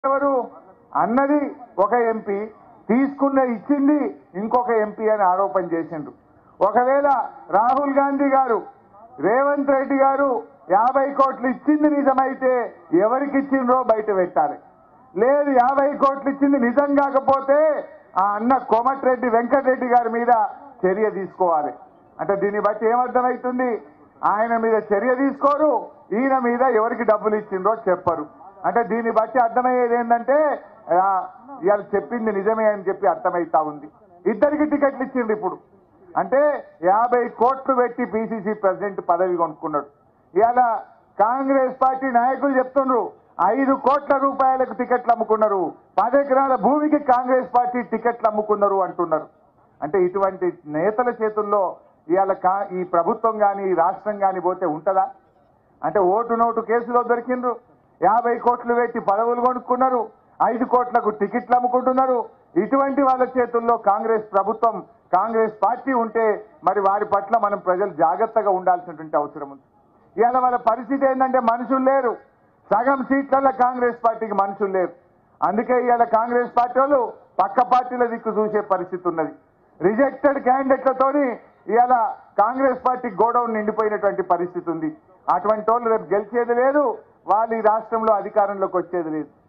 ఎవరు అన్నది ఒక ఎంపీ తీసుకున్న ఇచ్చింది ఇంకొక ఎంపీ అని ఆరోపణ చేసిండ్రు ఒకవేళ రాహుల్ గాంధీ గారు రేవంత్ రెడ్డి గారు యాభై కోట్లు ఇచ్చింది నిజమైతే ఎవరికి ఇచ్చిండ్రో బయట పెట్టాలి లేదు యాభై కోట్లు ఇచ్చింది నిజం కాకపోతే ఆ అన్న కోమటిరెడ్డి వెంకటరెడ్డి గారి మీద చర్య తీసుకోవాలి అంటే దీన్ని బట్టి ఏమర్థమవుతుంది ఆయన మీద చర్య తీసుకోరు ఈయన మీద ఎవరికి డబ్బులు ఇచ్చిండ్రో చెప్పరు అంటే దీన్ని బట్టి అర్థమయ్యేది ఏంటంటే ఆ, ఇవాళ చెప్పింది నిజమే అని చెప్పి అర్థమైతా ఉంది ఇద్దరికి టికెట్లు ఇచ్చిండ్రు ఇప్పుడు అంటే యాభై కోట్లు పెట్టి పిసిసి ప్రెసిడెంట్ పదవి కొనుక్కున్నాడు ఇవాళ కాంగ్రెస్ పార్టీ నాయకులు చెప్తుండ్రు ఐదు కోట్ల రూపాయలకు టికెట్లు అమ్ముకున్నారు పది ఎకరాల భూమికి కాంగ్రెస్ పార్టీ టికెట్లు అమ్ముకున్నారు అంటున్నారు అంటే ఇటువంటి నేతల చేతుల్లో ఇవాళ కా ఈ ప్రభుత్వం కానీ ఈ రాష్ట్రం కానీ పోతే ఉంటుందా అంటే ఓటు నోటు కేసులో దొరికిండ్రు యాభై కోట్లు పెట్టి పదవులు కొనుక్కున్నారు ఐదు కోట్లకు టికెట్లు అమ్ముకుంటున్నారు ఇటువంటి వాళ్ళ చేతుల్లో కాంగ్రెస్ ప్రభుత్వం కాంగ్రెస్ పార్టీ ఉంటే మరి వారి పట్ల మనం ప్రజలు జాగ్రత్తగా ఉండాల్సినటువంటి అవసరం ఉంది ఇవాళ వాళ్ళ పరిస్థితి ఏంటంటే మనుషులు లేరు సగం సీట్లలో కాంగ్రెస్ పార్టీకి మనుషులు లేరు అందుకే ఇవాళ కాంగ్రెస్ పార్టీ వాళ్ళు పక్క పార్టీల దిక్కు చూసే పరిస్థితి ఉన్నది రిజెక్టెడ్ క్యాండిడేట్లతోని ఇవాళ కాంగ్రెస్ పార్టీ గోడౌన్ నిండిపోయినటువంటి పరిస్థితి ఉంది అటువంటి వాళ్ళు రేపు గెలిచేది లేదు వాళ్ళు ఈ రాష్ట్రంలో అధికారంలోకి వచ్చేది లేదు